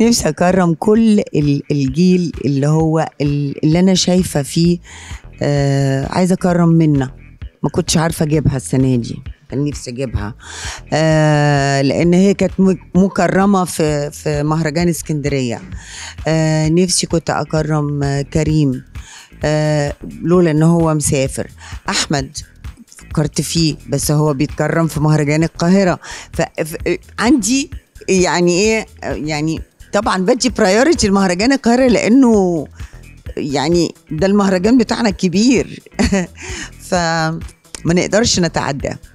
نفسي اكرم كل ال- الجيل اللي هو ال- اللي انا شايفه فيه آه عايزه اكرم منا ما كنتش عارفه اجيبها السنه دي كان نفسي اجيبها آه لان هي كانت م- مكرمه في في مهرجان اسكندريه آه نفسي كنت اكرم آه كريم آه لولا ان هو مسافر احمد فكرت فيه بس هو بيتكرم في مهرجان القاهره فعندي يعني ايه يعني طبعا بدي برايورتي لمهرجان القاهره لانه يعني ده المهرجان بتاعنا الكبير فما نقدرش نتعدى